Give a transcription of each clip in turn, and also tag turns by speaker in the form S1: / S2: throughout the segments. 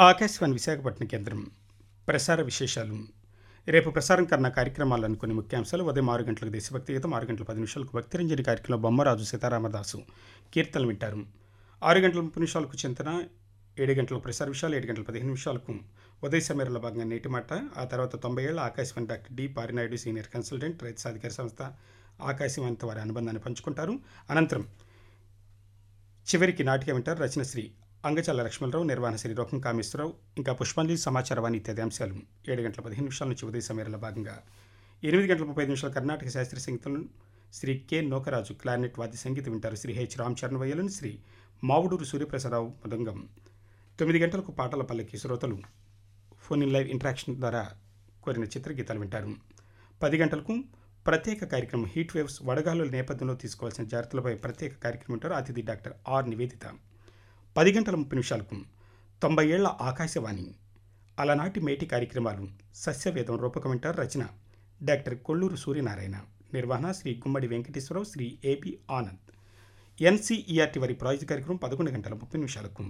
S1: ఆకాశవాణి విశాఖపట్నం కేంద్రం ప్రసార విశేషాలు రేపు ప్రసారం కన్న కార్యక్రమాలను కొన్ని ముఖ్యాంశాలు ఉదయం ఆరు గంటలకు దేశభక్తి గీతం ఆరు గంటల పది నిమిషాలకు భక్తిరంజని కార్యక్రమంలో బొమ్మరాజు సీతారామదాసు కీర్తనలు వింటారు ఆరు గంటల ముప్పై నిమిషాలకు చింతన ఏడు గంటలకు ప్రసార విషయాలు ఏడు గంటల పదిహేను నిమిషాలకు ఉదయ సమీరలో భాగంగా నేటి మాట ఆ తర్వాత తొంభై ఏళ్ళ Akashvani doctor D Parinaidu senior consultant రైతు సాధికార సంస్థ ఆకాశవాణితో వారి అనుబంధాన్ని పంచుకుంటారు అనంతరం చివరికి నాటిక వింటారు రచన శ్రీ అంగచాల లక్ష్మణరావు నిర్వహణ శ్రీ రోకం కామేశ్వరరావు ఇంకా పుష్పాంజలి సమాచారవాణి ఇత్యాది అంశాలు ఏడు గంటల పదిహేను నిమిషాల నుంచి ఉదయ సమయంలో భాగంగా ఎనిమిది గంటల ముప్పై ఐదు నిమిషాల కర్ణాటక శాస్త్రీయ సంగీతం శ్రీ కె నోకరాజు క్లారినెట్ వాద్య సంగీతం వింటారు శ్రీ హెచ్ రామచరణ్ వయ్యలను శ్రీ మావుడూరు సూర్యప్రసాదరావు మృదంగం తొమ్మిది గంటలకు పాటల పల్లకి శ్రోతలు ఫోన్ ఇన్ లైవ్ ఇంటరాక్షన్ ద్వారా కోరిన చిత్రగీతాలు వింటారు పది గంటలకు ప్రత్యేక కార్యక్రమం హీట్ వేవ్స్ వడగాలుల నేపథ్యంలో తీసుకోవాల్సిన జాగ్రత్తలపై ప్రత్యేక కార్యక్రమం వింటారు అతిథి డాక్టర్ ఆర్ నివేదిత పది గంటల ముప్పై నిమిషాలకు తొంభై ఏళ్ల ఆకాశవాణి అలనాటి మేటి కార్యక్రమాలు సస్యవేదం రూపకం వింటారు రచన డాక్టర్ కొల్లూరు సూర్యనారాయణ నిర్వహణ శ్రీ గుమ్మడి వెంకటేశ్వరరావు శ్రీ ఏపీ ఆనంద్ ఎన్సీఈఆర్టీ వారి ప్రాజెక్ట్ కార్యక్రమం పదకొండు గంటల ముప్పై నిమిషాలకు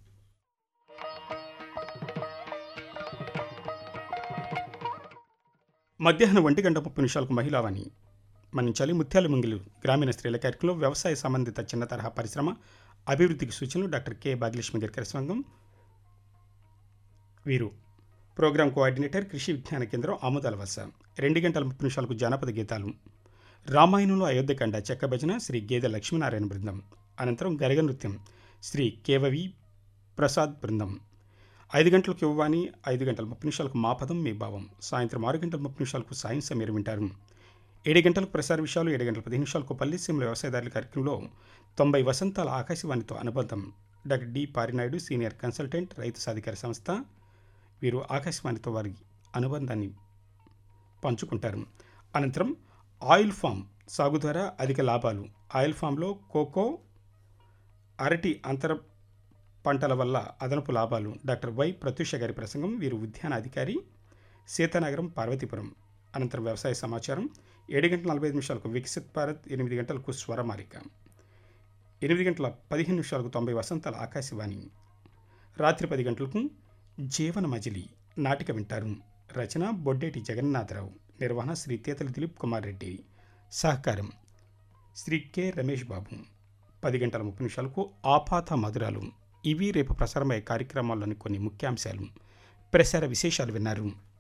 S1: మధ్యాహ్నం ఒంటి గంట ముప్పై నిమిషాలకు మహిళావాణి మన్నించాలి ముత్యాల ముంగిలు గ్రామీణ స్త్రీల కార్యక్రమంలో వ్యవసాయ సంబంధిత చిన్న తరహా పరిశ్రమ అభివృద్ధికి సూచనలు డాక్టర్ కె భాగ్యలక్ష్మి గారి సంఘం వీరు ప్రోగ్రాం కోఆర్డినేటర్ కృషి విజ్ఞాన కేంద్రం ఆముదాల వస రెండు గంటల ముప్పై నిమిషాలకు జానపద గీతాలు రామాయణంలో అయోధ్యకండ చెక్క భజన శ్రీ గేదె లక్ష్మీనారాయణ బృందం అనంతరం గరగ నృత్యం శ్రీ కేవవి ప్రసాద్ బృందం ఐదు గంటలకు యువవాణి ఐదు గంటల ముప్పై నిమిషాలకు మా పదం మీ భావం సాయంత్రం ఆరు గంటల ముప్పై నిమిషాలకు సాయం సమీర వింటారు ఏడు గంటలకు ప్రసార విషయాలు ఏడు గంటల పది నిమిషాలకు పల్లిసీమల వ్యవసాయదారుల కార్యక్రమంలో తొంభై వసంతాల ఆకాశవాణితో అనుబంధం doctor D Parinaidu senior consultant రైతు సాధికార సంస్థ వీరు ఆకాశవాణితో వారి అనుబంధాన్ని పంచుకుంటారు అనంతరం ఆయిల్ ఫామ్ సాగు ద్వారా అధిక లాభాలు ఆయిల్ ఫామ్లో కోకో అరటి అంతర పంటల వల్ల అదనపు లాభాలు డాక్టర్ వై ప్రత్యూష గారి ప్రసంగం వీరు ఉద్యాన అధికారి సీతానగరం పార్వతీపురం అనంతరం వ్యవసాయ సమాచారం ఏడు గంటల నలభై ఐదు నిమిషాలకు వికసిత్ భారత్ ఎనిమిది గంటలకు స్వరమాలిక ఎనిమిది గంటల పదిహేను నిమిషాలకు తొంభై వసంతాల ఆకాశవాణి రాత్రి పది గంటలకు జీవన మజిలీ నాటిక వింటారు రచన బొడ్డేటి జగన్నాథరావు నిర్వహణ శ్రీ తేతలి దిలీప్ కుమార్ రెడ్డి సహకారం శ్రీ కె రమేష్ బాబు పది గంటల ముప్పై నిమిషాలకు ఆపాత మధురాలు ఇవి రేపు ప్రసారమయ్యే కార్యక్రమాల్లోని కొన్ని ముఖ్యాంశాలు ప్రసార విశేషాలు విన్నారు